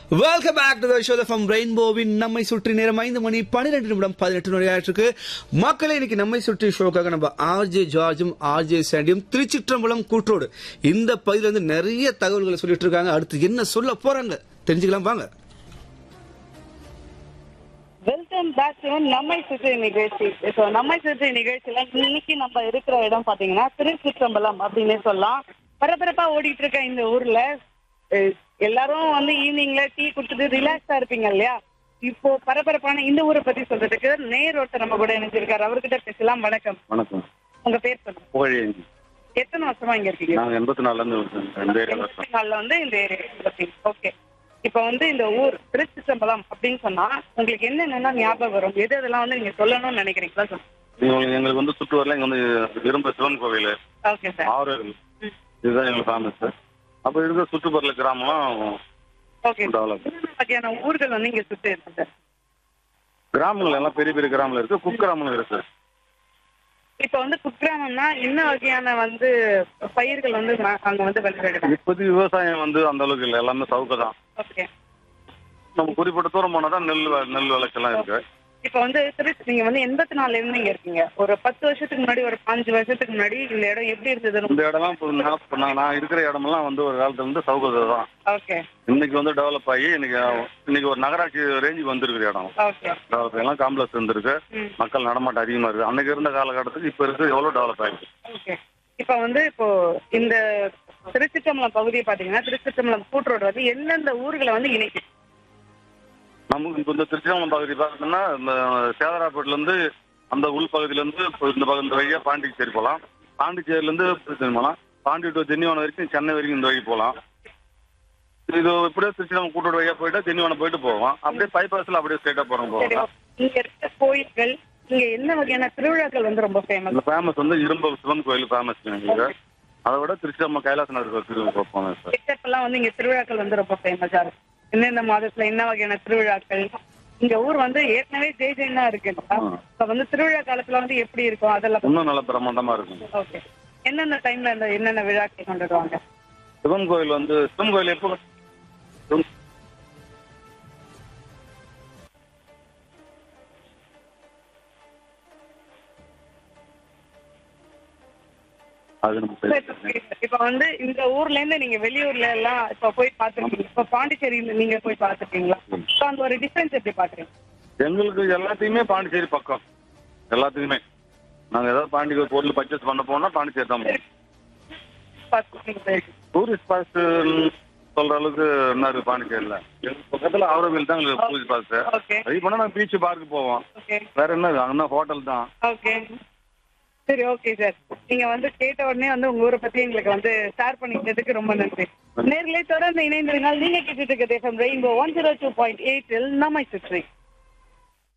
Welcome back to the show from ரெயின்போவின் நம்மை சுற்றி நேரம் ஐந்து மணி பன்னிரெண்டு நிமிடம் பதினெட்டு நொடியாயிருக்கு மக்களே இன்னைக்கு நம்மை சுற்றி ஷோக்காக நம்ம ஆர்ஜே ஜார்ஜும் ஆர்ஜே சாண்டியும் திருச்சிற்றம்பலம் கூற்றோடு இந்த பகுதியில இருந்து நிறைய தகவல்களை சொல்லிட்டு இருக்காங்க அடுத்து என்ன சொல்ல போறாங்க தெரிஞ்சுக்கலாம் வாங்க வெல்கம் பேக் டு நம்மை சுற்றி நிகழ்ச்சி ஸோ நம்மை சுற்றி நிகழ்ச்சியில இன்னைக்கு நம்ம இருக்கிற இடம் பாத்தீங்கன்னா திருச்சிற்றம்பலம் அப்படின்னே சொல்லலாம் பரபரப்பா ஓடிட்டு இருக்க இந்த ஊர்ல அஹ், எல்லாரும் வந்து ஈவினிங்ல டீ குடிச்சிட்டு ரிலாக்ஸா இருப்பீங்க இல்லையா இப்போ பரபரப்பான இந்த ஊரை பத்தி சொல்றதுக்கு நேர் ஒருத்தர் நம்ம கூட இணைஞ்சிருக்காரு அவர்கிட்ட பேசலாம் வணக்கம் வணக்கம் உங்க பேர் சொல்லுங்க புகழேந்தி எத்தனை வருஷமா இங்க இருக்கீங்க நாங்கள் எண்பத்தி நாலுல இருந்து இருக்கோம். இந்த ஏரியா வருஷம் எண்பத்தி நாலுல வந்து இந்த ஏரியா ஓகே இப்போ வந்து இந்த ஊர் திருச்சிற்றம்பலம் அப்படின்னு சொன்னா உங்களுக்கு என்னென்ன ஞாபகம் வரும் எது எதெல்லாம் வந்து நீங்க சொல்லணும்னு நினைக்கிறீங்களா சொல்லுங்க எங்களுக்கு எங்களுக்கு வந்து சுற்றுவரில் இங்கே வந்து விரும்ப சிவன் கோவில் ஓகே சார் ஆறு இதுதான் எங்களுக்கு ஃபேமஸ் அப்போ இருக்கிற சுற்றுப்புற கிராமம்லாம் ஓகே டெவலப் என்னென்ன வகையான ஊர்கள் வந்து இங்க சுத்தி இருக்கு சார் கிராமங்கள் எல்லாம் பெரிய பெரிய கிராமங்கள் இருக்கு குக்கிராமங்கள் இருக்கு சார் இப்போ வந்து குக்கிராமம்னா என்ன வகையான வந்து பயிர்கள் வந்து ம- அங்க வந்து விளைவிடுறாங்க இப்போதைக்கு விவசாயம் வந்து அந்த அளவுக்கு இல்லை எல்லாமே சவுக்க தான் ஓகே நம்ம குறிப்பிட்ட தூரம் போனால் தான் நெல் வ- நெல் விளைச்சலாம் இருக்கு இப்போ வந்து திருச்சி நீங்க வந்து எண்பத்தி நாலுல இருந்து இங்க இருக்கீங்க ஒரு பத்து வருஷத்துக்கு முன்னாடி ஒரு பாஞ்சு வருஷத்துக்கு முன்னாடி இந்த இடம் எப்படி இருந்தது இந்த இடம்லாம் இப்போ நான் இப்ப நான் நான் இருக்கிற இடமெல்லாம் வந்து ஒரு காலத்துல இருந்து சவுக்க தான் ஓகே இன்னைக்கு வந்து டெவலப் ஆகி இன்னைக்கு இன்னைக்கு ஒரு நகராட்சி ரேஞ்சுக்கு வந்திருக்கு இடம் ஓகே டெவலப் எல்லாம் காம்ப்ளெக்ஸ் இருந்திருக்கு ம் மக்கள் நடமாட்டம் அதிகமா இருக்கு அன்னைக்கு இருந்த காலகட்டத்துக்கு இப்ப இருக்கு எவ்வளவு டெவலப் ஆயிருக்கு ஓகே இப்போ வந்து இப்போ இந்த திருச்சிற்றம்பலம் பகுதியை பாத்தீங்கன்னா திருச்சிற்றம்பலம் கூட்டுரோடு வந்து எந்தெந்த ஊர்களை வந்து இணைக்குது நமக்கு இப்ப இந்த திருச்சிராமலம் பகுதி பார்த்தோம்னா இந்த சேதராப்பேட்டில இருந்து அந்த உள் பகுதியில இருந்து இப்ப இந்த பகுதி இந்த வழியா பாண்டிச்சேரி போகலாம் பாண்டிச்சேரியில இருந்து திருச்சி போகலாம் பாண்டி டு திண்டிவனம் வரைக்கும் சென்னை வரைக்கும் இந்த வழி போகலாம் இது இப்படியே திருச்சிராமலம் கூட்டோட வழியா போயிட்டா திண்டிவனம் போயிட்டு போவோம் அப்படியே பைபாஸ்ல அப்படியே ஸ்ட்ரைட்டா போறோம் சரி போகலாம் இங்க இருக்க கோயில்கள் இங்க என்ன வகையான திருவிழாக்கள் வந்து ரொம்ப ஃபேமஸ் இந்த ஃபேமஸ் வந்து இரும்பு சிவன் கோயில் ஃபேமஸ் எங்களுக்கு அதை விட திருச்சிராமலம் கைலாசநாதர் திருவிழா போனேன் சார் எல்லாம் வந்து இங்க திருவிழாக்கள் வந்து ரொம்ப ஃபேமஸா இருக்கு எந்தெந்த மாதத்துல என்ன வகையான திருவிழாக்கள் இங்க ஊர் வந்து ஏற்கனவே ஜெய் ஜெயினா இருக்கு இப்ப வந்து திருவிழா காலத்துல வந்து எப்படி இருக்கும் அதெல்லாம் இன்னும் நல்ல பிரமாண்டமா இருக்கும் ஓகே என்னென்ன டைம்ல இந்த என்னென்ன விழாக்கள் கொண்டாடுவாங்க சிவன் கோயில் வந்து சிவன் கோயில் எப்போ சிவன் அது நம்ம பேச- இப்ப வந்து இந்த ஊர்ல இருந்து நீங்க வெளியூர்ல எல்லாம் இப்ப போய் பாத்துருக்கீங்க இப்ப பாண்டிச்சேரியில நீங்க போய் பாத்துருக்கீங்களா இப்ப அந்த ஒரு டிஃபரன்ஸ் எப்படி பாக்குறீங்க எங்களுக்கு எல்லாத்தையுமே பாண்டிச்சேரி பக்கம் எல்லாத்துக்குமே நாங்க ஏதாவது பாண்டி பொருள் பர்ச்சேஸ் பண்ண போனா பாண்டிச்சேரி தான் போவோம் பாத்துருக்கீங்க டூரிஸ்ட் ஸ்பாட்ஸ் சொல்ற அளவுக்கு என்ன இருக்கு பாண்டிச்சேரியில எங்க பக்கத்துல ஆரோவில் தான் எங்களுக்கு டூரிஸ்ட் ஸ்பாட்ஸ் ஓகே அது பண்ணா நாங்க பீச் பார்க்கு போவோம் ஓகே வேற என்ன இருக்கு? அங்கன்னா ஹோட்டல் தான் ஓகே சரி ஓகே சார் நீங்க வந்து கேட்ட உடனே வந்து உங்க ஊரை பத்தி எங்களுக்கு வந்து ஷேர் பண்ணிக்கிட்டதுக்கு ரொம்ப நன்றி நேர்களை தொடர்ந்து இணைந்திருந்தால் நீங்க கேட்டுட்டு இருக்க தேசம் rainbow one zero two point எயிட்டில் நம்மை சுற்றி